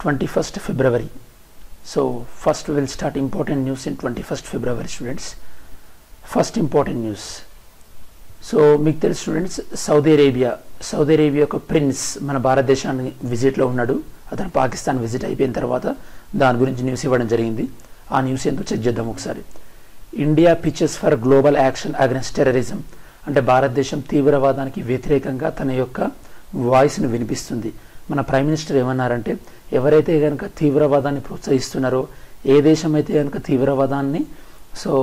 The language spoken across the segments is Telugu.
21st February. So first we will start important news in 21st February students. First important news. So మీకు తెలుసు students Saudi Arabia Saudi Arabia యొక్క ప్రిన్స్ మన భారతదేశాన్ని విజిట్లో ఉన్నాడు అతను పాకిస్తాన్ విజిట్ అయిపోయిన తర్వాత దాని గురించి న్యూస్ ఇవ్వడం జరిగింది ఆ న్యూస్ ఏందో చెక్ చేద్దాం ఒకసారి India pitches for global action against terrorism అంటే భారతదేశం తీవ్రవాదానికి వ్యతిరేకంగా తన యొక్క వాయిస్ను వినిపిస్తుంది మన ప్రైమ్ మినిస్టర్ ఏమన్నారంటే ఎవరైతే కనుక తీవ్రవాదాన్ని ప్రోత్సహిస్తున్నారో ఏ దేశం అయితే కనుక తీవ్రవాదాన్ని సో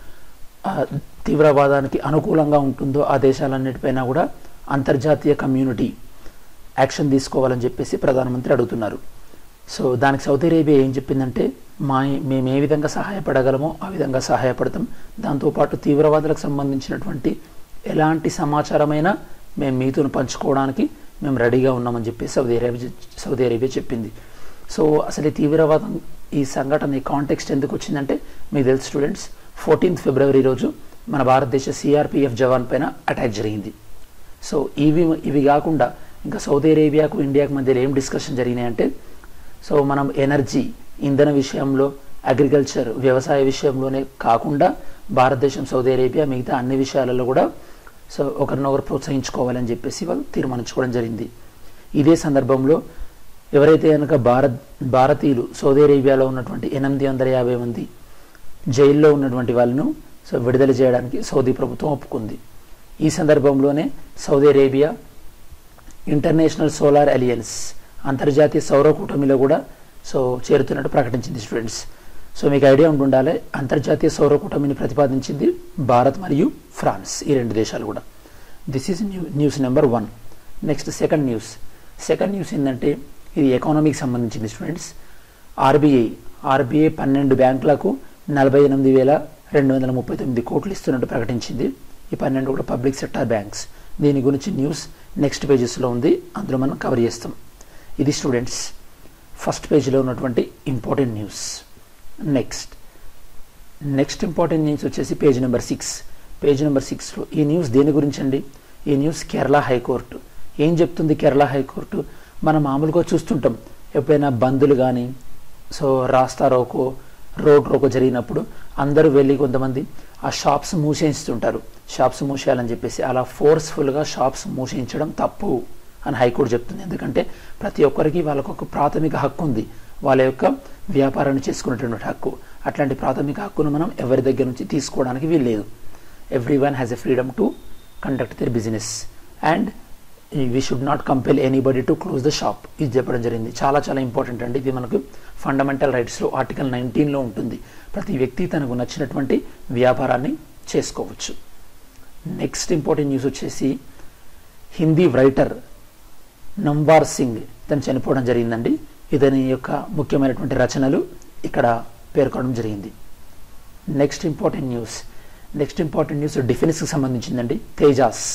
ఆ తీవ్రవాదానికి అనుకూలంగా ఉంటుందో ఆ దేశాలన్నిటిపైన కూడా అంతర్జాతీయ కమ్యూనిటీ యాక్షన్ తీసుకోవాలని చెప్పేసి ప్రధానమంత్రి అడుగుతున్నారు సో దానికి సౌదీ అరేబియా ఏం చెప్పిందంటే మా మేము ఏ విధంగా సహాయపడగలమో ఆ విధంగా సహాయపడతాం దాంతోపాటు తీవ్రవాదులకు సంబంధించినటువంటి ఎలాంటి సమాచారమైనా మేము మీతో పంచుకోవడానికి మేము రెడీగా ఉన్నామని చెప్పి సౌదీ అరేబియా సౌదీ అరేబియా చెప్పింది సో అసలు ఈ తీవ్రవాదం ఈ సంఘటన ఈ కాంటెక్స్ట్ ఎందుకు వచ్చిందంటే మీకు తెలుసు స్టూడెంట్స్ ఫోర్టీన్త్ ఫిబ్రవరి రోజు మన భారతదేశ సిఆర్పిఎఫ్ జవాన్ పైన అటాక్ జరిగింది సో ఇవి ఇవి కాకుండా ఇంకా సౌదీ అరేబియాకు ఇండియాకు మధ్యలో ఏం డిస్కషన్ జరిగినాయంటే సో మనం ఎనర్జీ ఇంధన విషయంలో అగ్రికల్చర్ వ్యవసాయ విషయంలోనే కాకుండా భారతదేశం సౌదీ అరేబియా మిగతా అన్ని విషయాలలో కూడా సో ఒకరినొకరు ప్రోత్సహించుకోవాలని చెప్పేసి వాళ్ళు తీర్మానించుకోవడం జరిగింది ఇదే సందర్భంలో ఎవరైతే కనుక భారత్ భారతీయులు సౌదీ అరేబియాలో ఉన్నటువంటి ఎనిమిది వందల యాభై మంది జైల్లో ఉన్నటువంటి వాళ్ళను సో విడుదల చేయడానికి సౌదీ ప్రభుత్వం ఒప్పుకుంది ఈ సందర్భంలోనే Saudi Arabia international solar alliance అంతర్జాతీయ సౌర కూటమిలో కూడా సో చేరుతున్నట్టు ప్రకటించింది స్టూడెంట్స్ సో మీకు ఐడియా ఉండాలి అంతర్జాతీయ సౌర కూటమిని ప్రతిపాదించింది భారత్ మరియు ఫ్రాన్స్ ఈ రెండు దేశాలు కూడా this is new news number one next second news second news ఏంటంటే ఇది ఎకానమీకి సంబంధించింది స్టూడెంట్స్ ఆర్బీఐ ఆర్బీఐ పన్నెండు బ్యాంకులకు నలభై ఎనిమిది వేల రెండు వందల ముప్పై తొమ్మిది కోట్లు ఇస్తున్నట్టు ప్రకటించింది ఈ పన్నెండు కూడా పబ్లిక్ సెక్టార్ బ్యాంక్స్ దీని గురించి న్యూస్ నెక్స్ట్ పేజెస్లో ఉంది అందులో మనం కవర్ చేస్తాం ఇది స్టూడెంట్స్ ఫస్ట్ పేజీలో ఉన్నటువంటి important news next next important news వచ్చేసి page number six page number సిక్స్లో ఈ న్యూస్ దేని గురించి అండి ఈ న్యూస్ కేరళ హైకోర్టు ఏం చెప్తుంది కేరళ హైకోర్టు మనం మామూలుగా చూస్తుంటాం ఎప్పుడైనా బందులు కానీ సో రాస్తా రోకో రోడ్ రోకో జరిగినప్పుడు అందరూ వెళ్ళి కొంతమంది ఆ షాప్స్ మూసేయిస్తుంటారు షాప్స్ మూసేయాలని చెప్పేసి అలా ఫోర్స్ఫుల్గా షాప్స్ మూసేయించడం తప్పు అని హైకోర్టు చెప్తుంది ఎందుకంటే ప్రతి ఒక్కరికి వాళ్ళకు ఒక ప్రాథమిక హక్కు ఉంది వాళ్ళ యొక్క వ్యాపారాన్ని చేసుకునేటువంటి హక్కు అట్లాంటి ప్రాథమిక హక్కును మనం ఎవరి దగ్గర నుంచి తీసుకోవడానికి వీల్లేదు every one has a freedom to conduct their business and we should not compel anybody to close the shop ఇది చెప్పడం జరిగింది చాలా చాలా ఇంపార్టెంట్ అండి ఇది మనకు ఫండమెంటల్ రైట్స్లో ఆర్టికల్ నైన్టీన్లో ఉంటుంది ప్రతి వ్యక్తి తనకు నచ్చినటువంటి వ్యాపారాన్ని చేసుకోవచ్చు నెక్స్ట్ ఇంపార్టెంట్ న్యూస్ వచ్చేసి హిందీ రైటర్ నంబార్ సింగ్ తను చనిపోవడం జరిగిందండి ఇతని యొక్క ముఖ్యమైనటువంటి రచనలు ఇక్కడ పేర్కొనడం జరిగింది next important news next important news డిఫెన్స్కి సంబంధించిందండి తేజాస్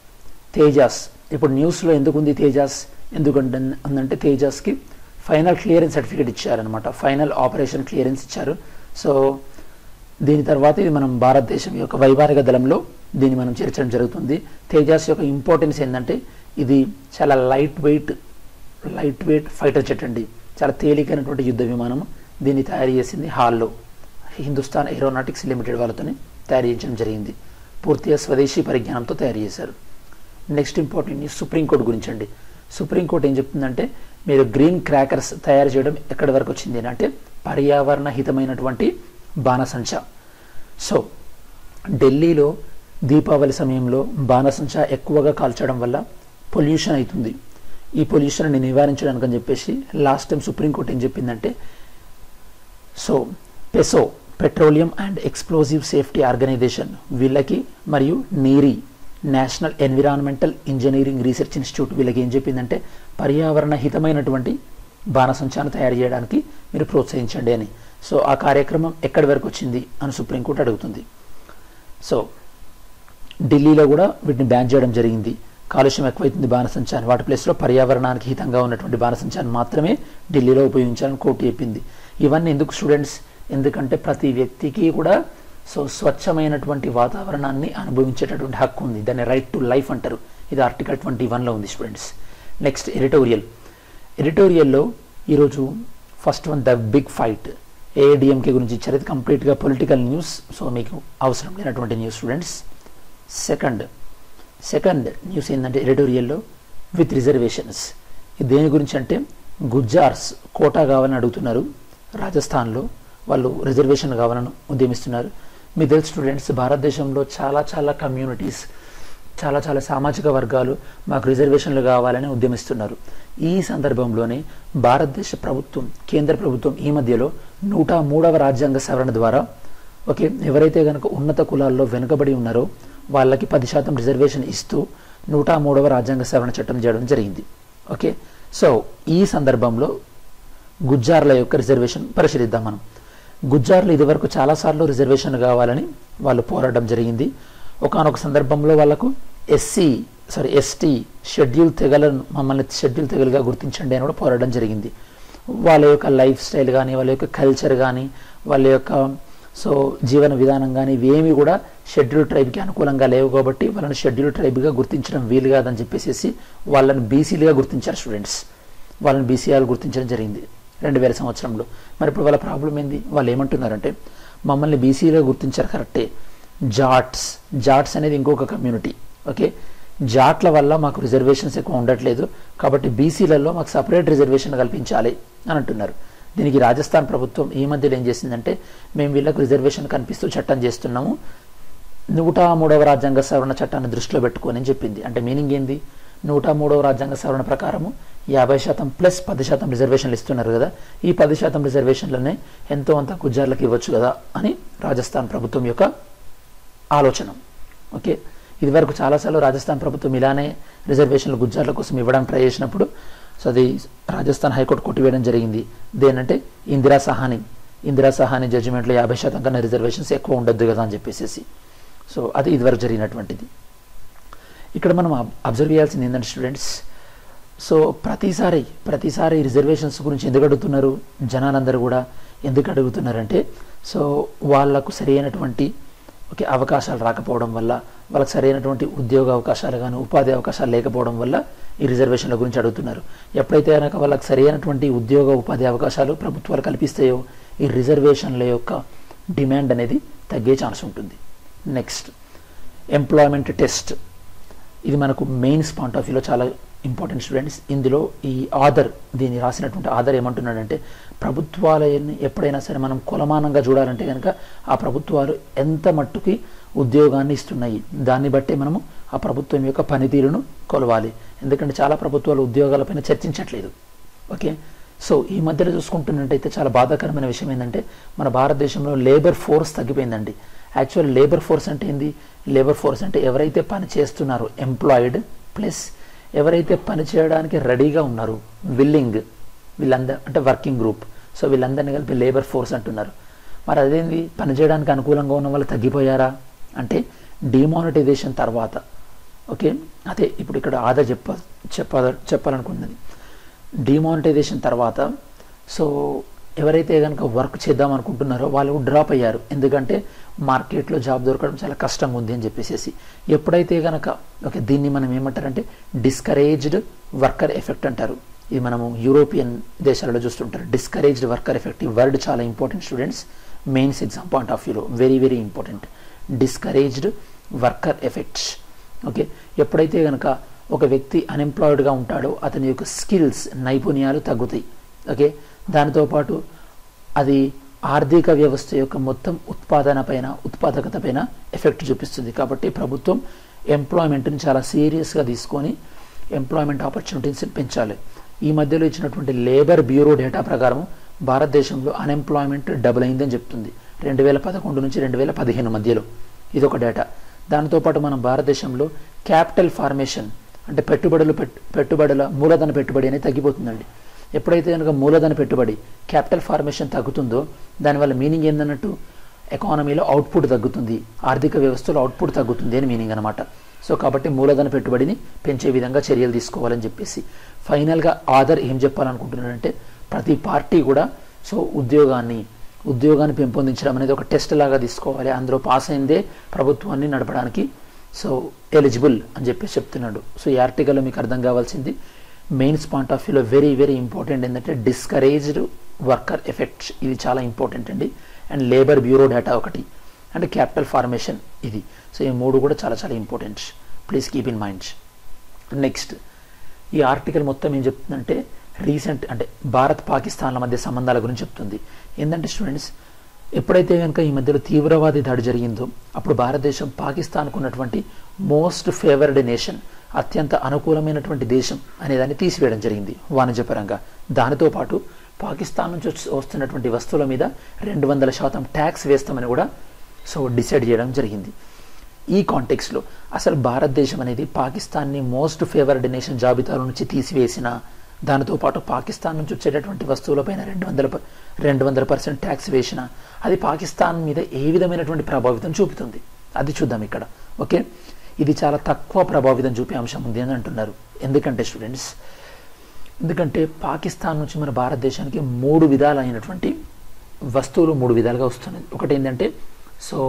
తేజాస్ ఇప్పుడు న్యూస్లో ఎందుకు ఉంది తేజాస్ ఎందుకంటే ఉందంటే తేజాస్కి ఫైనల్ క్లియరెన్స్ సర్టిఫికేట్ ఇచ్చారనమాట ఫైనల్ ఆపరేషన్ క్లియరెన్స్ ఇచ్చారు సో దీని తర్వాత ఇది మనం భారతదేశం యొక్క వైమానిక దళంలో దీన్ని మనం చేర్చడం జరుగుతుంది తేజాస్ యొక్క ఇంపార్టెన్స్ ఏంటంటే ఇది చాలా light weight light weight fighter jet అండి చాలా తేలికైనటువంటి యుద్ధ విమానం దీన్ని తయారు చేసింది హాల్లో హిందుస్థాన్ ఏరోనాటిక్స్ లిమిటెడ్ వాళ్ళతోని తయారు చేయించడం జరిగింది పూర్తిగా స్వదేశీ పరిజ్ఞానంతో తయారు చేశారు నెక్స్ట్ ఇంపార్టెంట్ న్యూస్ సుప్రీంకోర్టు గురించి అండి సుప్రీంకోర్టు ఏం చెప్తుందంటే మీరు గ్రీన్ క్రాకర్స్ తయారు చేయడం ఎక్కడి వరకు వచ్చింది అంటే పర్యావరణ హితమైనటువంటి బాణసంచ సో ఢిల్లీలో దీపావళి సమయంలో బాణసంచ ఎక్కువగా కాల్చడం వల్ల పొల్యూషన్ అవుతుంది ఈ పొల్యూషన్ని నివారించడానికి అని చెప్పేసి లాస్ట్ టైం సుప్రీంకోర్టు ఏం చెప్పిందంటే so PESO petroleum and explosive safety organisation వీళ్ళకి మరియు NEERI national environmental engineering research institute వీళ్ళకి ఏం చెప్పిందంటే పర్యావరణ హితమైనటువంటి బాణసంచాన్ని తయారు చేయడానికి మీరు ప్రోత్సహించండి అని సో ఆ కార్యక్రమం ఎక్కడి వరకు వచ్చింది అని సుప్రీంకోర్టు అడుగుతుంది సో ఢిల్లీలో కూడా వీటిని బ్యాన్ చేయడం జరిగింది కాలుష్యం ఎక్కువైతుంది బాణసంచాన్ని వాటి ప్లేస్లో పర్యావరణానికి హితంగా ఉన్నటువంటి బాణసంచాన్ని మాత్రమే ఢిల్లీలో ఉపయోగించాలని కోర్టు చెప్పింది ఇవన్నీ ఎందుకు స్టూడెంట్స్ ఎందుకంటే ప్రతి వ్యక్తికి కూడా సో స్వచ్ఛమైనటువంటి వాతావరణాన్ని అనుభవించేటటువంటి హక్కు ఉంది దాన్ని రైట్ టు లైఫ్ అంటారు ఇది ఆర్టికల్ ట్వంటీ వన్లో ఉంది స్టూడెంట్స్ నెక్స్ట్ ఎడిటోరియల్ ఎడిటోరియల్లో ఈరోజు first one the big fight AIADMK గురించి ఇచ్చారు ఇది కంప్లీట్గా పొలిటికల్ న్యూస్ సో మీకు అవసరం లేనటువంటి news students second second news ఏంటంటే ఎడిటోరియల్లో విత్ రిజర్వేషన్స్ ఇది దేని గురించి అంటే గుజ్జార్స్ కోటా కావాలని అడుగుతున్నారు రాజస్థాన్లో వాళ్ళు రిజర్వేషన్ కావాలని ఉద్యమిస్తున్నారు మీకు తెలుసు స్టూడెంట్స్ భారతదేశంలో చాలా చాలా కమ్యూనిటీస్ చాలా చాలా సామాజిక వర్గాలు మాకు రిజర్వేషన్లు కావాలని ఉద్యమిస్తున్నారు ఈ సందర్భంలోనే భారతదేశ ప్రభుత్వం కేంద్ర ప్రభుత్వం ఈ మధ్యలో నూట మూడవ రాజ్యాంగ సవరణ ద్వారా ఓకే ఎవరైతే కనుక ఉన్నత కులాల్లో వెనుకబడి ఉన్నారో వాళ్ళకి పది శాతం రిజర్వేషన్ ఇస్తూ నూట మూడవ రాజ్యాంగ సవరణ చట్టం చేయడం జరిగింది ఓకే సో ఈ సందర్భంలో గుజ్జార్ల యొక్క రిజర్వేషన్ పరిశీలిద్దాం మనం గుజ్జార్లు ఇదివరకు చాలాసార్లు రిజర్వేషన్ కావాలని వాళ్ళు పోరాడడం జరిగింది ఒకనొక సందర్భంలో వాళ్ళకు ఎస్సీ సారీ ఎస్టీ షెడ్యూల్ తెగలను మమ్మల్ని షెడ్యూల్ తెగలుగా గుర్తించండి అని కూడా పోరాడడం జరిగింది వాళ్ళ యొక్క లైఫ్ స్టైల్ కానీ వాళ్ళ యొక్క కల్చర్ కానీ వాళ్ళ యొక్క సో జీవన విధానం కానీ ఇవేమి కూడా షెడ్యూల్ ట్రైబ్కి అనుకూలంగా లేవు కాబట్టి వాళ్ళని షెడ్యూల్ ట్రైబ్గా గుర్తించడం వీలు కాదని చెప్పేసి వాళ్ళని బీసీలుగా గుర్తించారు స్టూడెంట్స్ వాళ్ళని బీసీఆర్ గుర్తించడం జరిగింది రెండు వేల సంవత్సరంలో మరి ఇప్పుడు వాళ్ళ ప్రాబ్లం ఏంది వాళ్ళు ఏమంటున్నారంటే మమ్మల్ని బీసీలుగా గుర్తించారు కరెక్టే జాట్స్ జాట్స్ అనేది ఇంకొక కమ్యూనిటీ ఓకే జాట్ల వల్ల మాకు రిజర్వేషన్స్ ఎక్కువ ఉండట్లేదు కాబట్టి బీసీలలో మాకు సపరేట్ రిజర్వేషన్ కల్పించాలి అని అంటున్నారు దీనికి రాజస్థాన్ ప్రభుత్వం ఈ మధ్యలో ఏం చేసిందంటే మేము వీళ్ళకు రిజర్వేషన్ కనిపిస్తూ చట్టం చేస్తున్నాము నూట మూడవ రాజ్యాంగ సవరణ చట్టాన్ని దృష్టిలో పెట్టుకొని అని చెప్పింది అంటే మీనింగ్ ఏంది నూట మూడవ రాజ్యాంగ సవరణ ప్రకారము యాభై శాతం ప్లస్ పది శాతం రిజర్వేషన్లు ఇస్తున్నారు కదా ఈ పది శాతం రిజర్వేషన్లనే ఎంతో అంత గుజ్జార్లకు ఇవ్వచ్చు కదా అని రాజస్థాన్ ప్రభుత్వం యొక్క ఆలోచన ఓకే ఇదివరకు చాలాసార్లు రాజస్థాన్ ప్రభుత్వం ఇలానే రిజర్వేషన్లు గుజ్జార్ల కోసం ఇవ్వడానికి ట్రై చేసినప్పుడు సో అది రాజస్థాన్ హైకోర్టు కొట్టివేయడం జరిగింది దేనంటే ఇందిరా సహాని ఇందిరా సహాని జడ్జిమెంట్లో యాభై శాతం కన్నా రిజర్వేషన్స్ ఎక్కువ ఉండొద్దు కదా అని చెప్పేసి సో అది ఇదివరకు జరిగినటువంటిది ఇక్కడ మనం అబ్జర్వ్ చేయాల్సింది ఏంటంటే స్టూడెంట్స్ సో ప్రతిసారి ప్రతిసారి రిజర్వేషన్స్ గురించి ఎందుకు అడుగుతున్నారు జనాలందరూ కూడా ఎందుకు అడుగుతున్నారంటే సో వాళ్లకు సరైనటువంటి ఓకే అవకాశాలు రాకపోవడం వల్ల వాళ్ళకి సరైనటువంటి ఉద్యోగ అవకాశాలు కానీ ఉపాధి అవకాశాలు లేకపోవడం వల్ల ఈ రిజర్వేషన్ల గురించి అడుగుతున్నారు ఎప్పుడైతే కనుక వాళ్ళకి సరైనటువంటి ఉద్యోగ ఉపాధి అవకాశాలు ప్రభుత్వాలు కల్పిస్తాయో ఈ రిజర్వేషన్ల యొక్క డిమాండ్ అనేది తగ్గే ఛాన్స్ ఉంటుంది నెక్స్ట్ ఎంప్లాయ్మెంట్ టెస్ట్ ఇది మనకు మెయిన్స్ పాయింట్ ఆఫ్ వ్యూలో చాలా ఇంపార్టెంట్ స్టూడెంట్స్ ఇందులో ఈ ఆధర్ దీన్ని రాసినటువంటి ఆధర్ ఏమంటున్నాడంటే ప్రభుత్వాలని ఎప్పుడైనా సరే మనం కొలమానంగా చూడాలంటే కనుక ఆ ప్రభుత్వాలు ఎంత మట్టుకి ఉద్యోగాన్ని ఇస్తున్నాయి దాన్ని బట్టే మనము ఆ ప్రభుత్వం యొక్క పనితీరును కొలవాలి ఎందుకంటే చాలా ప్రభుత్వాలు ఉద్యోగాలపైన చర్చించట్లేదు ఓకే సో ఈ మధ్యలో చూసుకుంటున్నట్టయితే చాలా బాధాకరమైన విషయం ఏంటంటే మన భారతదేశంలో లేబర్ ఫోర్స్ తగ్గిపోయిందండి యాక్చువల్ లేబర్ ఫోర్స్ అంటే ఏంది లేబర్ ఫోర్స్ అంటే ఎవరైతే పని చేస్తున్నారో ఎంప్లాయిడ్ ప్లస్ ఎవరైతే పని చేయడానికి రెడీగా ఉన్నారు విల్లింగ్ వీళ్ళందరూ అంటే వర్కింగ్ గ్రూప్ సో వీళ్ళందరినీ కలిపి లేబర్ ఫోర్స్ అంటున్నారు మరి అదేంది పని చేయడానికి అనుకూలంగా ఉన్న వాళ్ళు తగ్గిపోయారా అంటే డిమానిటైజేషన్ తర్వాత ఓకే అదే ఇప్పుడు ఇక్కడ ఆదా చెప్ప చెప్ప చెప్పాలనుకున్నది డిమానిటైజేషన్ తర్వాత సో ఎవరైతే కనుక వర్క్ చేద్దాం అనుకుంటున్నారో వాళ్ళు డ్రాప్ అయ్యారు ఎందుకంటే మార్కెట్లో జాబ్ దొరకడం చాలా కష్టంగా ఉంది అని చెప్పేసి ఎప్పుడైతే కనుక ఓకే దీన్ని మనం ఏమంటారంటే డిస్కరేజ్డ్ వర్కర్ ఎఫెక్ట్ అంటారు ఇది మనము యూరోపియన్ దేశాలలో చూస్తుంటారు డిస్కరేజ్డ్ వర్కర్ ఎఫెక్ట్ ఈ వర్డ్ చాలా important students mains exam point of వ్యూలో very very important discouraged worker effects okay ఎప్పుడైతే కనుక ఒక వ్యక్తి అన్ఎంప్లాయిడ్గా ఉంటాడో అతని యొక్క స్కిల్స్ నైపుణ్యాలు తగ్గుతాయి ఓకే దానితో పాటు అది ఆర్థిక వ్యవస్థ యొక్క మొత్తం ఉత్పాదన పైన ఉత్పాదకత పైన ఎఫెక్ట్ చూపిస్తుంది కాబట్టి ప్రభుత్వం ఎంప్లాయ్మెంట్ని చాలా సీరియస్గా తీసుకొని ఎంప్లాయ్మెంట్ ఆపర్చునిటీస్ని పెంచాలి ఈ మధ్యలో ఇచ్చినటువంటి లేబర్ బ్యూరో డేటా ప్రకారం భారతదేశంలో అన్ఎంప్లాయ్మెంట్ డబుల్ అయిందని చెప్తుంది రెండు వేల పదకొండు నుంచి రెండు వేల పదిహేను మధ్యలో ఇది ఒక డేటా దాంతోపాటు మనం భారతదేశంలో క్యాపిటల్ ఫార్మేషన్ అంటే పెట్టుబడులు పెట్టుబడుల మూలధన పెట్టుబడి అనేది తగ్గిపోతుందండి ఎప్పుడైతే కనుక మూలధన పెట్టుబడి క్యాపిటల్ ఫార్మేషన్ తగ్గుతుందో దానివల్ల మీనింగ్ ఏందన్నట్టు ఎకానమీలో అవుట్పుట్ తగ్గుతుంది ఆర్థిక వ్యవస్థలో అవుట్పుట్ తగ్గుతుంది అని మీనింగ్ అనమాట సో కాబట్టి మూలధన పెట్టుబడిని పెంచే విధంగా చర్యలు తీసుకోవాలని చెప్పేసి ఫైనల్గా ఆధార్ ఏం చెప్పాలనుకుంటున్నాడంటే ప్రతి పార్టీ కూడా సో ఉద్యోగాన్ని ఉద్యోగాన్ని పెంపొందించడం అనేది ఒక టెస్ట్ లాగా తీసుకోవాలి అందులో పాస్ అయిందే ప్రభుత్వాన్ని నడపడానికి సో ఎలిజిబుల్ అని చెప్పేసి చెప్తున్నాడు సో ఈ ఆర్టికల్లో మీకు అర్థం కావాల్సింది మెయిన్స్ పాయింట్ ఆఫ్ వ్యూలో వెరీ వెరీ ఇంపార్టెంట్ ఏంటంటే డిస్కరేజ్డ్ వర్కర్ ఎఫెక్ట్స్ ఇది చాలా ఇంపార్టెంట్ అండి అండ్ లేబర్ బ్యూరో డేటా ఒకటి అండ్ క్యాపిటల్ ఫార్మేషన్ ఇది సో ఈ మూడు కూడా చాలా చాలా important please keep in mind next ఈ ఆర్టికల్ మొత్తం ఏం చెప్తుందంటే రీసెంట్ అంటే భారత్ పాకిస్తాన్ల మధ్య సంబంధాల గురించి చెప్తుంది ఏంటంటే స్టూడెంట్స్ ఎప్పుడైతే కనుక ఈ మధ్యలో తీవ్రవాది దాడి జరిగిందో అప్పుడు భారతదేశం పాకిస్తాన్కు ఉన్నటువంటి మోస్ట్ ఫేవర్డ్ నేషన్ అత్యంత అనుకూలమైనటువంటి దేశం అనేదాన్ని తీసివేయడం జరిగింది వాణిజ్యపరంగా దానితో పాటు పాకిస్తాన్ నుంచి వచ్చి- వస్తున్నటువంటి వస్తువుల మీద రెండు వందల శాతం ట్యాక్స్ వేస్తామని కూడా సో డిసైడ్ చేయడం జరిగింది ఈ కాంటెక్స్లో అసలు భారతదేశం అనేది పాకిస్తాన్ని మోస్ట్ ఫేవర్డ్ నేషన్ జాబితాలో నుంచి తీసివేసిన దానితో పాటు పాకిస్తాన్ నుంచి వచ్చేటటువంటి వస్తువులపైన రెండు వందల ప- రెండు వందల పర్సెంట్ ట్యాక్స్ వేసిన అది పాకిస్తాన్ మీద ఏ విధమైనటువంటి ప్రభావితం చూపుతుంది అది చూద్దాం ఇక్కడ ఓకే ఇది చాలా తక్కువ ప్రభావితం చూపే అంశం ఉంది అని అంటున్నారు ఎందుకంటే స్టూడెంట్స్ ఎందుకంటే పాకిస్తాన్ నుంచి మన భారతదేశానికి మూడు విధాలైనటువంటి వస్తువులు మూడు విధాలుగా వస్తున్నాయి ఒకటి ఏంటంటే సో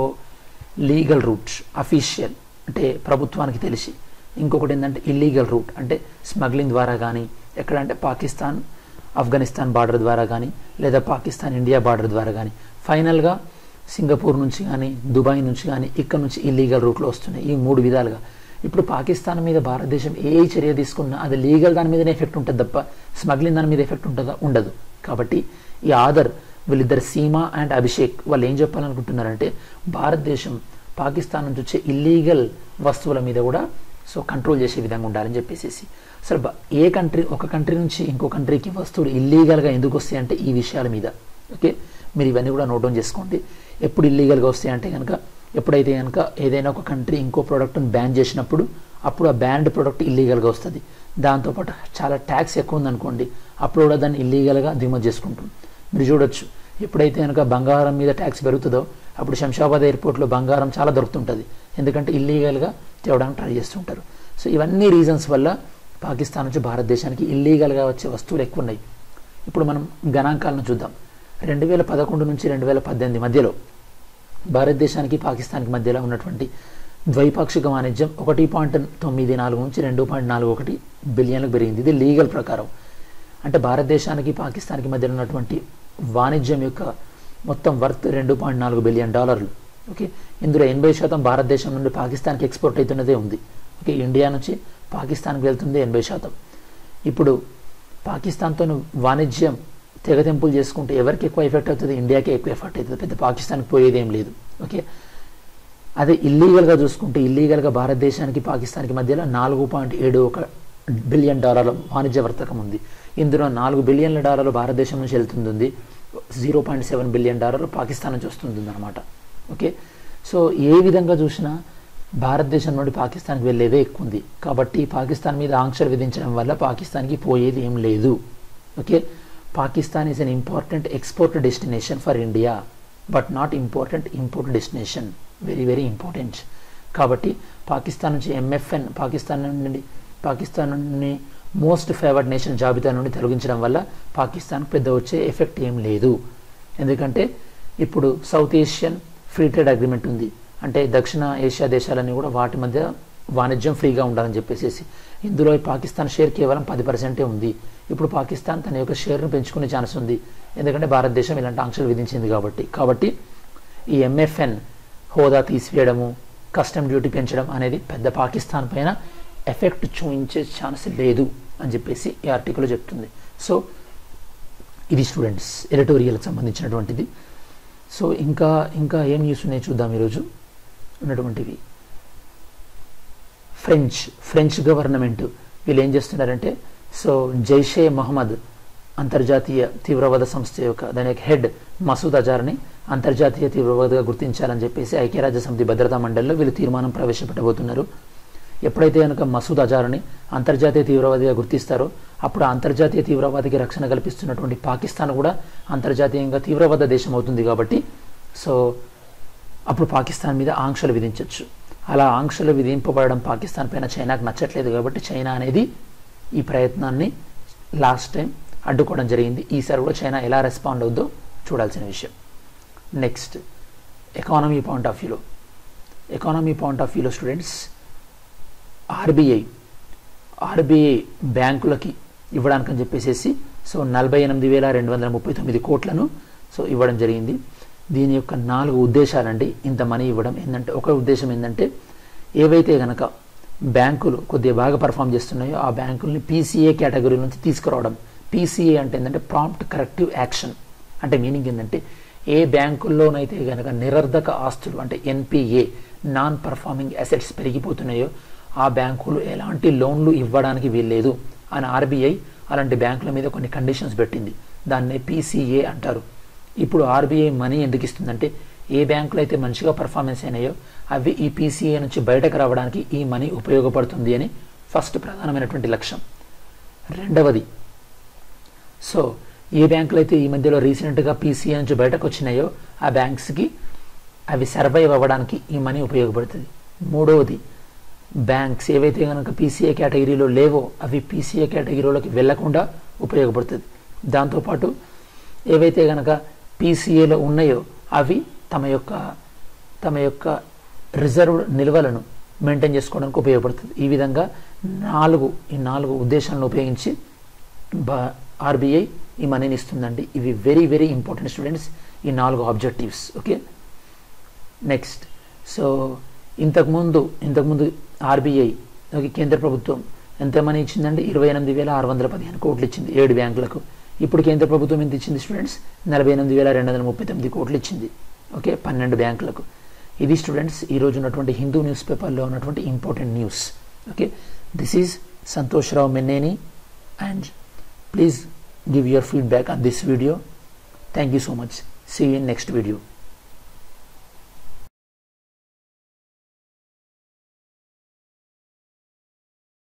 లీగల్ రూట్ అఫీషియల్ అంటే ప్రభుత్వానికి తెలిసి ఇంకొకటి ఏంటంటే ఇల్లీగల్ రూట్ అంటే స్మగ్లింగ్ ద్వారా కానీ ఎక్కడ అంటే పాకిస్తాన్ ఆఫ్ఘనిస్తాన్ బార్డర్ ద్వారా కానీ లేదా పాకిస్తాన్ ఇండియా బార్డర్ ద్వారా కానీ ఫైనల్గా సింగపూర్ నుంచి కానీ దుబాయ్ నుంచి కానీ ఇక్కడ నుంచి ఇల్లీగల్ రూట్లో వస్తున్నాయి ఈ మూడు విధాలుగా ఇప్పుడు పాకిస్తాన్ మీద భారతదేశం ఏ చర్య తీసుకున్నా అది లీగల్ దాని మీదనే ఎఫెక్ట్ ఉంటుంది తప్ప స్మగ్లింగ్ దాని మీద ఎఫెక్ట్ ఉంటుందా ఉండదు కాబట్టి ఈ ఆదర్ వీళ్ళిద్దరు సీమా అండ్ అభిషేక్ వాళ్ళు ఏం చెప్పాలనుకుంటున్నారంటే భారతదేశం పాకిస్తాన్ నుంచి వచ్చే ఇల్లీగల్ వస్తువుల మీద కూడా సో కంట్రోల్ చేసే విధంగా ఉండాలని చెప్పేసి అసలు బ- ఏ కంట్రీ ఒక కంట్రీ నుంచి ఇంకో కంట్రీకి వస్తువులు ఇల్లీగల్గా ఎందుకు వస్తాయి అంటే ఈ విషయాల మీద ఓకే మీరు ఇవన్నీ కూడా నోట్ డౌన్ చేసుకోండి ఎప్పుడు ఇల్లీగల్గా వస్తాయి అంటే కనుక ఎప్పుడైతే కనుక ఏదైనా ఒక కంట్రీ ఇంకో ప్రోడక్ట్ని బ్యాన్ చేసినప్పుడు అప్పుడు ఆ బ్యాన్డ్ ప్రోడక్ట్ ఇల్లీగల్గా వస్తుంది దాంతోపాటు చాలా ట్యాక్స్ ఎక్కువ ఉందనుకోండి అప్పుడు కూడా దాన్ని ఇల్లీగల్గా దిగుమతి చేసుకుంటుంది మీరు చూడొచ్చు ఎప్పుడైతే కనుక బంగారం మీద ట్యాక్స్ పెరుగుతుందో అప్పుడు శంషాబాద్ ఎయిర్పోర్ట్లో బంగారం చాలా దొరుకుతుంటుంది ఎందుకంటే ఇల్లీగల్గా తేవడానికి ట్రై చేస్తుంటారు సో ఇవన్నీ రీజన్స్ వల్ల పాకిస్తాన్ నుంచి భారతదేశానికి ఇల్లీగల్గా వచ్చే వస్తువులు ఎక్కువ ఉన్నాయి ఇప్పుడు మనం గణాంకాలను చూద్దాం రెండు వేల పదకొండు నుంచి రెండు వేల పద్దెనిమిది మధ్యలో భారతదేశానికి పాకిస్తాన్కి మధ్యలో ఉన్నటువంటి ద్వైపాక్షిక వాణిజ్యం ఒకటి పాయింట్ తొమ్మిది నాలుగు నుంచి రెండు పాయింట్ నాలుగు ఒకటి బిలియన్లకు పెరిగింది ఇది లీగల్ ప్రకారం అంటే భారతదేశానికి పాకిస్తాన్కి మధ్య ఉన్నటువంటి వాణిజ్యం యొక్క మొత్తం వర్త్ రెండు పాయింట్ నాలుగు బిలియన్ డాలర్లు ఓకే ఇందులో ఎనభై శాతం భారతదేశం నుండి పాకిస్తాన్కి ఎక్స్పోర్ట్ అవుతున్నదే ఉంది ఓకే ఇండియా నుంచి పాకిస్తాన్కి వెళ్తుంది ఎనభై శాతం ఇప్పుడు పాకిస్తాన్తో వాణిజ్యం తెగతెంపులు చేసుకుంటే ఎవరికి ఎక్కువ ఎఫెక్ట్ అవుతుంది ఇండియాకే ఎక్కువ ఎఫెక్ట్ అవుతుంది పెద్ద పాకిస్తాన్కి పోయేది ఏం లేదు ఓకే అదే ఇల్లీగల్గా చూసుకుంటే ఇల్లీగల్గా భారతదేశానికి పాకిస్తాన్కి మధ్యలో నాలుగు పాయింట్ ఏడు ఒక బిలియన్ డాలర్ల వాణిజ్య వర్తకం ఉంది ఇందులో నాలుగు బిలియన్ల డాలర్లు భారతదేశం నుంచి వెళ్తుంది జీరో పాయింట్ సెవెన్ బిలియన్ డాలర్లు పాకిస్తాన్ నుంచి వస్తుంది అనమాట ఓకే సో ఏ విధంగా చూసినా భారతదేశం నుండి పాకిస్తాన్కి వెళ్ళేదే ఎక్కువ ఉంది కాబట్టి పాకిస్తాన్ మీద ఆంక్షలు విధించడం వల్ల పాకిస్తాన్కి పోయేది ఏం లేదు okay Pakistan is an important export destination for India but not important import destination very very important కాబట్టి పాకిస్తాన్ నుంచి ఎంఎఫ్ఎన్ పాకిస్తాన్ నుండి పాకిస్తాన్ నుండి మోస్ట్ ఫేవర్డ్ నేషన్ జాబితా నుండి తొలగించడం వల్ల పాకిస్తాన్ పెద్ద వచ్చే ఎఫెక్ట్ ఏం లేదు ఎందుకంటే ఇప్పుడు South Asian free trade agreement ఉంది అంటే దక్షిణ ఏషియా దేశాలన్నీ కూడా వాటి మధ్య వాణిజ్యం ఫ్రీగా ఉండాలని చెప్పేసి ఇందులో పాకిస్తాన్ షేర్ కేవలం పది పర్సెంటే ఉంది ఇప్పుడు పాకిస్తాన్ తన యొక్క షేర్ను పెంచుకునే ఛాన్స్ ఉంది ఎందుకంటే భారతదేశం ఇలాంటి ఆంక్షలు విధించింది కాబట్టి కాబట్టి ఈ ఎంఎఫ్ఎన్ హోదా తీసివేయడము కస్టమ్ డ్యూటీ పెంచడం అనేది పెద్ద పాకిస్తాన్ పైన ఎఫెక్ట్ చూపించే ఛాన్స్ లేదు అని చెప్పేసి ఈ ఆర్టికల్ చెప్తుంది సో ఇది స్టూడెంట్స్ ఎడిటోరియల్కి సంబంధించినటువంటిది సో ఇంకా ఇంకా ఏం న్యూస్ ఉన్నాయి చూద్దాం ఈరోజు ఉన్నటువంటివి ఫ్రెంచ్ ఫ్రెంచ్ గవర్నమెంట్ వీళ్ళు ఏం చేస్తున్నారంటే సో జైషే మహమ్మద్ అంతర్జాతీయ తీవ్రవాద సంస్థ యొక్క దాని యొక్క హెడ్ మసూద్ అజార్ని అంతర్జాతీయ తీవ్రవాదిగా గుర్తించాలని చెప్పేసి ఐక్యరాజ్య సమితి భద్రతా మండలిలో వీళ్ళు తీర్మానం ప్రవేశపెట్టబోతున్నారు ఎప్పుడైతే కనుక మసూద్ అజార్ని అంతర్జాతీయ తీవ్రవాదిగా గుర్తిస్తారో అప్పుడు ఆ అంతర్జాతీయ తీవ్రవాదికి రక్షణ కల్పిస్తున్నటువంటి పాకిస్తాన్ కూడా అంతర్జాతీయంగా తీవ్రవాద దేశం అవుతుంది కాబట్టి సో అప్పుడు పాకిస్తాన్ మీద ఆంక్షలు విధించవచ్చు అలా ఆంక్షలు విధింపబడడం పాకిస్తాన్ పైన చైనాకు నచ్చట్లేదు కాబట్టి చైనా అనేది ఈ ప్రయత్నాన్ని లాస్ట్ టైం అడ్డుకోవడం జరిగింది ఈసారి కూడా చైనా ఎలా రెస్పాండ్ అవుద్దో చూడాల్సిన విషయం నెక్స్ట్ ఎకానమీ పాయింట్ ఆఫ్ వ్యూలో ఎకానమీ పాయింట్ ఆఫ్ వ్యూలో స్టూడెంట్స్ ఆర్బీఐ ఆర్బీఐ బ్యాంకులకి ఇవ్వడానికని చెప్పేసి సో నలభై ఎనిమిది వేల రెండు వందల ముప్పై తొమ్మిది కోట్లను సో ఇవ్వడం జరిగింది దీని యొక్క నాలుగు ఉద్దేశాలండి ఇంత మనీ ఇవ్వడం ఏంటంటే ఒక ఉద్దేశం ఏంటంటే ఏవైతే కనుక బ్యాంకులు కొద్దిగా బాగా పర్ఫామ్ చేస్తున్నాయో ఆ బ్యాంకుల్ని పీసీఏ కేటగిరీ నుంచి తీసుకురావడం పీసీఏ అంటే ఏంటంటే ప్రాంప్ట్ కరెక్టివ్ యాక్షన్ అంటే మీనింగ్ ఏంటంటే ఏ బ్యాంకుల్లోనైతే కనుక నిరర్ధక ఆస్తులు అంటే ఎన్పిఏ నాన్ పర్ఫార్మింగ్ అసెట్స్ పెరిగిపోతున్నాయో ఆ బ్యాంకులు ఎలాంటి లోన్లు ఇవ్వడానికి వీల్లేదు అని ఆర్బీఐ అలాంటి బ్యాంకుల మీద కొన్ని కండిషన్స్ పెట్టింది దాన్ని పీసీఏ అంటారు ఇప్పుడు ఆర్బీఐ మనీ ఎందుకు ఇస్తుందంటే ఏ బ్యాంకులు అయితే మంచిగా పర్ఫార్మెన్స్ అయినాయో అవి ఈ పీసీఏ నుంచి బయటకు రావడానికి ఈ మనీ ఉపయోగపడుతుంది అని ఫస్ట్ ప్రధానమైనటువంటి లక్ష్యం రెండవది సో ఏ బ్యాంకులు అయితే ఈ మధ్యలో రీసెంట్గా పీసీఏ నుంచి బయటకు వచ్చినాయో ఆ బ్యాంక్స్కి అవి సర్వైవ్ అవ్వడానికి ఈ మనీ ఉపయోగపడుతుంది మూడవది బ్యాంక్స్ ఏవైతే కనుక పీసీఏ కేటగిరీలో లేవో అవి పీసీఏ కేటగిరీలోకి వెళ్లకుండా ఉపయోగపడుతుంది దాంతోపాటు ఏవైతే కనుక పీసీఏలో ఉన్నాయో అవి తమ యొక్క తమ యొక్క రిజర్వ్ నిల్వలను మెయింటైన్ చేసుకోవడానికి ఉపయోగపడుతుంది ఈ విధంగా నాలుగు ఈ నాలుగు ఉద్దేశాలను ఉపయోగించి బా ఆర్బీఐ ఈ మనీని ఇస్తుందండి ఇవి వెరీ వెరీ ఇంపార్టెంట్ స్టూడెంట్స్ ఈ నాలుగు ఆబ్జెక్టివ్స్ ఓకే నెక్స్ట్ సో ఇంతకుముందు ఇంతకుముందు ఆర్బీఐ ఓకే కేంద్ర ప్రభుత్వం ఎంత మనీ ఇచ్చిందండి ఇరవై ఎనిమిది వేల ఆరు వందల పదిహేను కోట్లు ఇచ్చింది ఏడు బ్యాంకులకు ఇప్పుడు కేంద్ర ప్రభుత్వం ఎంత ఇచ్చింది స్టూడెంట్స్ నలభై ఎనిమిది వేల రెండు వందల ముప్పై తొమ్మిది కోట్లు ఇచ్చింది ఓకే పన్నెండు బ్యాంకులకు ఇది స్టూడెంట్స్ ఈరోజు ఉన్నటువంటి హిందూ న్యూస్ పేపర్లో ఉన్నటువంటి important news okay this is Santosh Rao Menneni and please give your feedback on this video thank you so much see you in next video